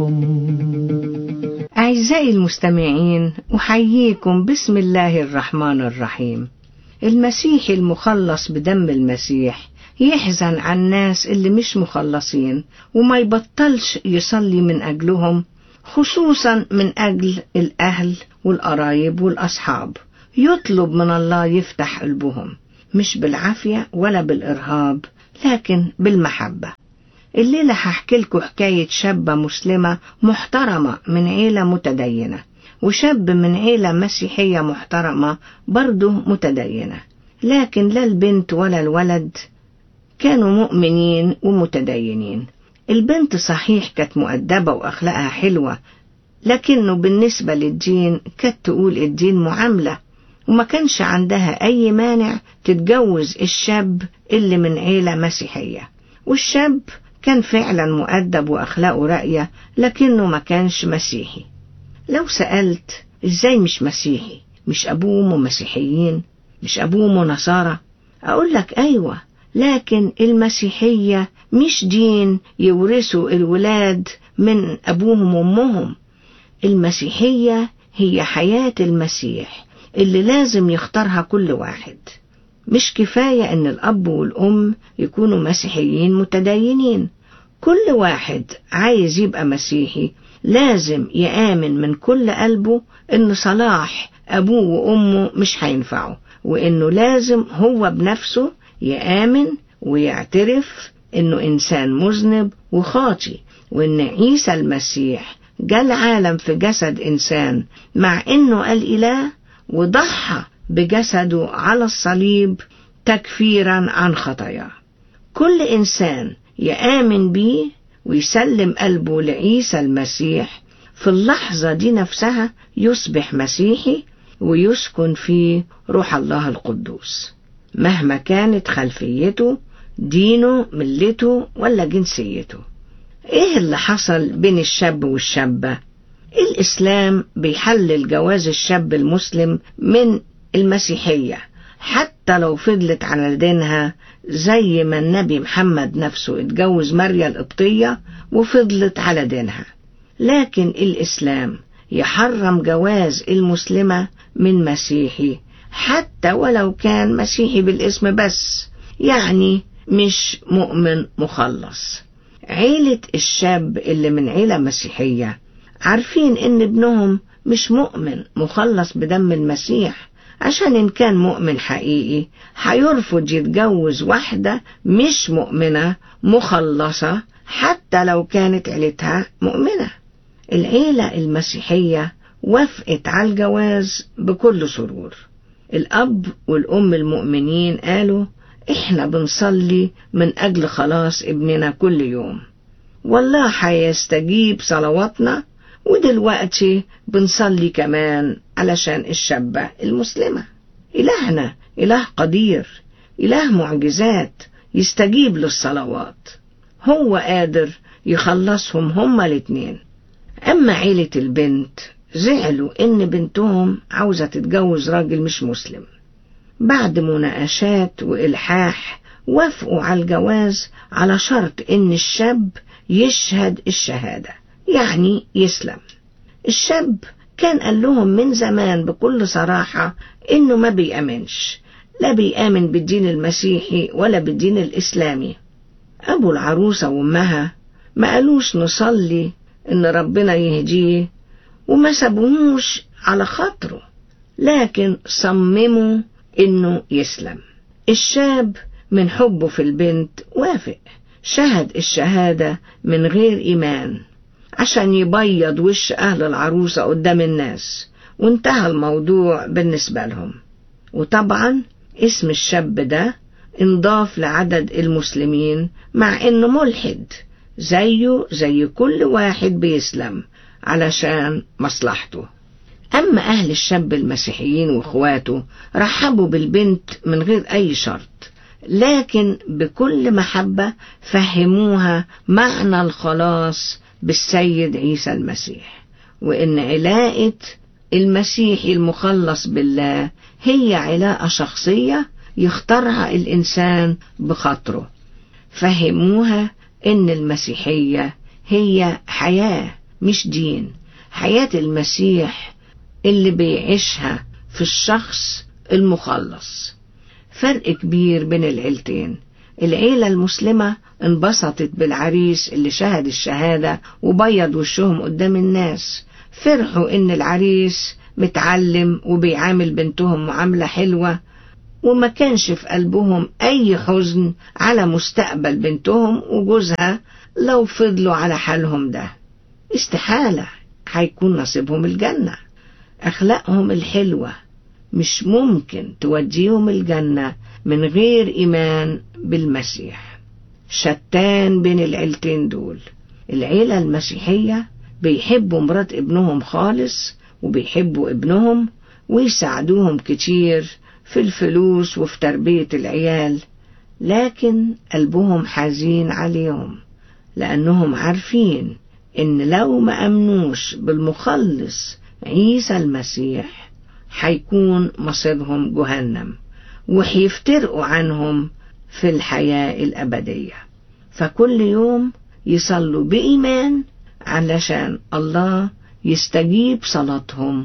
أعزائي المستمعين أحييكم بسم الله الرحمن الرحيم المسيح المخلص بدم المسيح يحزن على الناس اللي مش مخلصين وما يبطلش يصلي من أجلهم خصوصا من أجل الأهل والقرايب والأصحاب يطلب من الله يفتح قلبهم مش بالعافية ولا بالإرهاب لكن بالمحبة الليلة هحكي لكم حكاية شابة مسلمة محترمة من عيلة متدينة وشاب من عيلة مسيحية محترمة برضه متدينة لكن لا البنت ولا الولد كانوا مؤمنين ومتدينين البنت صحيح كانت مؤدبة وأخلاقها حلوة لكنه بالنسبة للدين كانت تقول الدين معاملة وما كانش عندها أي مانع تتجوز الشاب اللي من عيلة مسيحية والشاب كان فعلا مؤدب وأخلاقه راقية لكنه ما كانش مسيحي لو سألت إزاي مش مسيحي مش أبوه مسيحيين مش أبوه نصارى أقول لك أيوة لكن المسيحية مش دين يورثوا الولاد من أبوهم وأمهم المسيحية هي حياة المسيح اللي لازم يختارها كل واحد مش كفاية إن الأب والأم يكونوا مسيحيين متدينين كل واحد عايز يبقى مسيحي لازم يآمن من كل قلبه إن صلاح أبوه وأمه مش هينفعه وإنه لازم هو بنفسه يآمن ويعترف إنه إنسان مذنب وخاطي وإن عيسى المسيح جاء العالم في جسد إنسان مع إنه الإله وضحى بجسده على الصليب تكفيرا عن خطاياه كل إنسان يآمن بيه ويسلم قلبه لعيسى المسيح في اللحظة دي نفسها يصبح مسيحي ويسكن فيه روح الله القدوس مهما كانت خلفيته دينه ملته ولا جنسيته ايه اللي حصل بين الشاب والشابة الاسلام بيحلل جواز الشاب المسلم من المسيحية حتى لو فضلت على دينها زي ما النبي محمد نفسه اتجوز ماريا القبطية وفضلت على دينها لكن الإسلام يحرم جواز المسلمة من مسيحي حتى ولو كان مسيحي بالاسم بس يعني مش مؤمن مخلص عيلة الشاب اللي من عيلة مسيحية عارفين ان ابنهم مش مؤمن مخلص بدم المسيح عشان إن كان مؤمن حقيقي هيرفض يتجوز واحدة مش مؤمنة مخلصة حتى لو كانت عيلتها مؤمنة العيلة المسيحية وافقت على الجواز بكل سرور الأب والأم المؤمنين قالوا إحنا بنصلي من أجل خلاص ابننا كل يوم والله هيستجيب صلواتنا ودلوقتي بنصلي كمان علشان الشابة المسلمة إلهنا إله قدير إله معجزات يستجيب للصلوات هو قادر يخلصهم هما الاتنين أما عيلة البنت زعلوا إن بنتهم عاوزة تتجوز راجل مش مسلم بعد مناقشات وإلحاح وافقوا على الجواز على شرط إن الشاب يشهد الشهادة يعني يسلم الشاب كان قال لهم من زمان بكل صراحة إنه ما بيأمنش لا بيآمن بالدين المسيحي ولا بالدين الإسلامي أبو العروسة وأمها ما قالوش نصلي إن ربنا يهديه وما سابوهوش على خاطره لكن صمموا إنه يسلم الشاب من حبه في البنت وافق شهد الشهادة من غير إيمان عشان يبيض وش أهل العروسة قدام الناس وانتهى الموضوع بالنسبة لهم وطبعا اسم الشاب ده انضاف لعدد المسلمين مع انه ملحد زيه زي كل واحد بيسلم علشان مصلحته أما أهل الشاب المسيحيين وإخواته رحبوا بالبنت من غير أي شرط لكن بكل محبة فهموها معنى الخلاص بالسيد عيسى المسيح وإن علاقة المسيحي المخلص بالله هي علاقة شخصية يختارها الإنسان بخاطره فهموها إن المسيحية هي حياة مش دين حياة المسيح اللي بيعيشها في الشخص المخلص فرق كبير بين العيلتين العيلة المسلمة انبسطت بالعريس اللي شهد الشهادة وبيض وشهم قدام الناس فرحوا ان العريس متعلم وبيعامل بنتهم معاملة حلوة وما كانش في قلبهم أي حزن على مستقبل بنتهم وجوزها لو فضلوا على حالهم ده استحالة هيكون نصيبهم الجنة أخلاقهم الحلوة مش ممكن توديهم الجنة من غير إيمان بالمسيح شتان بين العيلتين دول العيلة المسيحية بيحبوا مرات ابنهم خالص وبيحبوا ابنهم ويساعدوهم كتير في الفلوس وفي تربية العيال لكن قلبهم حزين عليهم لأنهم عارفين إن لو ما أمنوش بالمخلص عيسى المسيح حيكون مصيرهم جهنم وحيفترقوا عنهم في الحياة الأبدية فكل يوم يصلوا بإيمان علشان الله يستجيب صلاتهم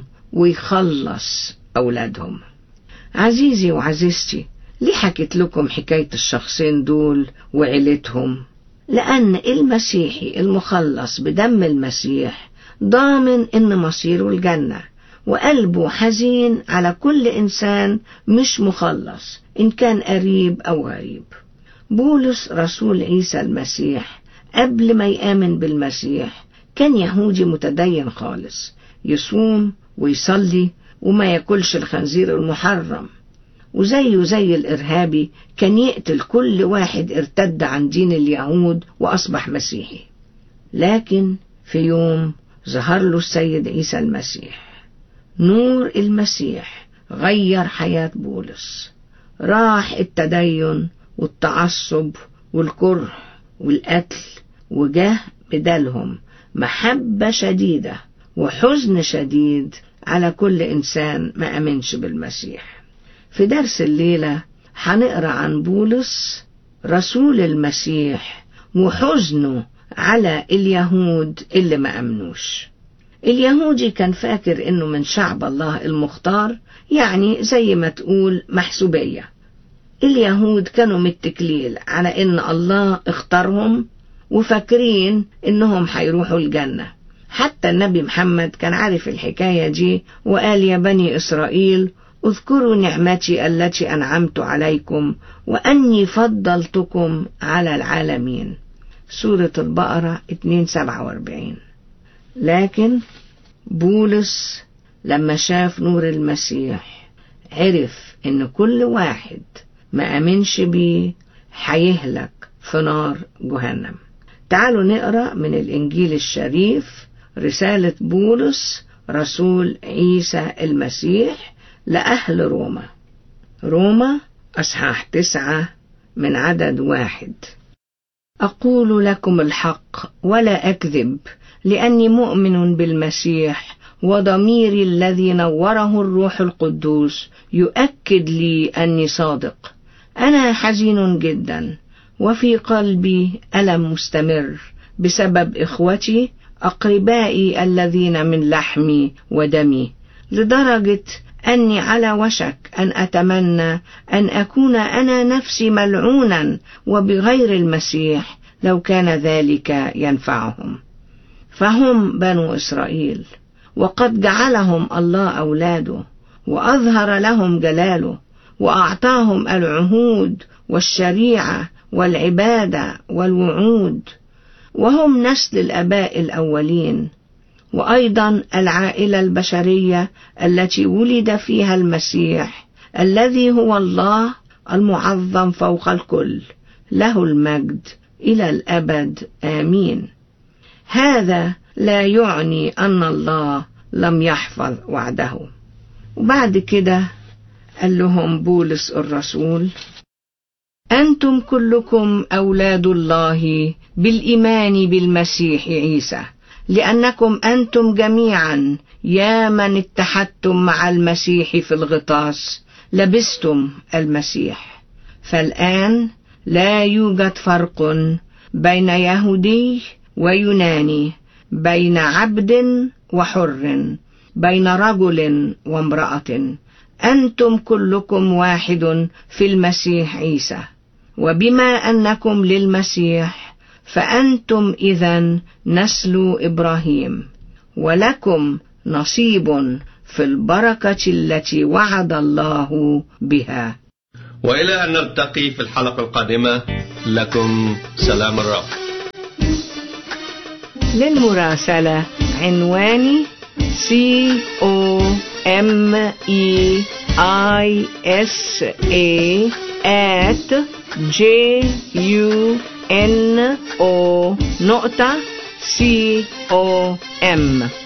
ويخلص أولادهم عزيزي وعزيزتي ليه حكيت لكم حكاية الشخصين دول وعيلتهم لأن المسيحي المخلص بدم المسيح ضامن إن مصيره الجنة وقلبه حزين على كل إنسان مش مخلص إن كان قريب أو غريب بولس رسول عيسى المسيح قبل ما يآمن بالمسيح كان يهودي متدين خالص يصوم ويصلي وما ياكلش الخنزير المحرم وزيه زي الإرهابي كان يقتل كل واحد ارتد عن دين اليهود وأصبح مسيحي لكن في يوم ظهر له السيد عيسى المسيح نور المسيح غير حياة بولس راح التدين والتعصب والكره والقتل وجاه بدالهم محبة شديدة وحزن شديد على كل إنسان ما أمنش بالمسيح في درس الليلة هنقرأ عن بولس رسول المسيح وحزنه على اليهود اللي ما أمنوش اليهودي كان فاكر انه من شعب الله المختار يعني زي ما تقول محسوبية اليهود كانوا متكلين على ان الله اختارهم وفاكرين انهم هيروحوا الجنة حتى النبي محمد كان عارف الحكاية دي وقال يا بني إسرائيل اذكروا نعمتي التي أنعمت عليكم وأني فضلتكم على العالمين سورة البقرة 247 لكن بولس لما شاف نور المسيح عرف ان كل واحد ما امنش بيه هيهلك في نار جهنم تعالوا نقرا من الانجيل الشريف رساله بولس رسول عيسى المسيح لاهل روما روما اصحاح تسعه من عدد واحد اقول لكم الحق ولا اكذب لاني مؤمن بالمسيح وضميري الذي نوره الروح القدوس يؤكد لي اني صادق انا حزين جدا وفي قلبي الم مستمر بسبب اخوتي اقربائي الذين من لحمي ودمي لدرجه اني على وشك ان اتمنى ان اكون انا نفسي ملعونا وبغير المسيح لو كان ذلك ينفعهم فهم بنو اسرائيل وقد جعلهم الله اولاده واظهر لهم جلاله واعطاهم العهود والشريعه والعباده والوعود وهم نسل الاباء الاولين وايضا العائله البشريه التي ولد فيها المسيح الذي هو الله المعظم فوق الكل له المجد الى الابد امين هذا لا يعني ان الله لم يحفظ وعده وبعد كده قال لهم بولس الرسول انتم كلكم اولاد الله بالايمان بالمسيح عيسى لانكم انتم جميعا يا من اتحدتم مع المسيح في الغطاس لبستم المسيح فالان لا يوجد فرق بين يهودي ويوناني بين عبد وحر بين رجل وامرأة أنتم كلكم واحد في المسيح عيسى وبما أنكم للمسيح فأنتم إذا نسل إبراهيم ولكم نصيب في البركة التي وعد الله بها وإلى أن نلتقي في الحلقة القادمة لكم سلام الرب للمراسلة عنواني C O M E I S A at J U N O نقطة C O M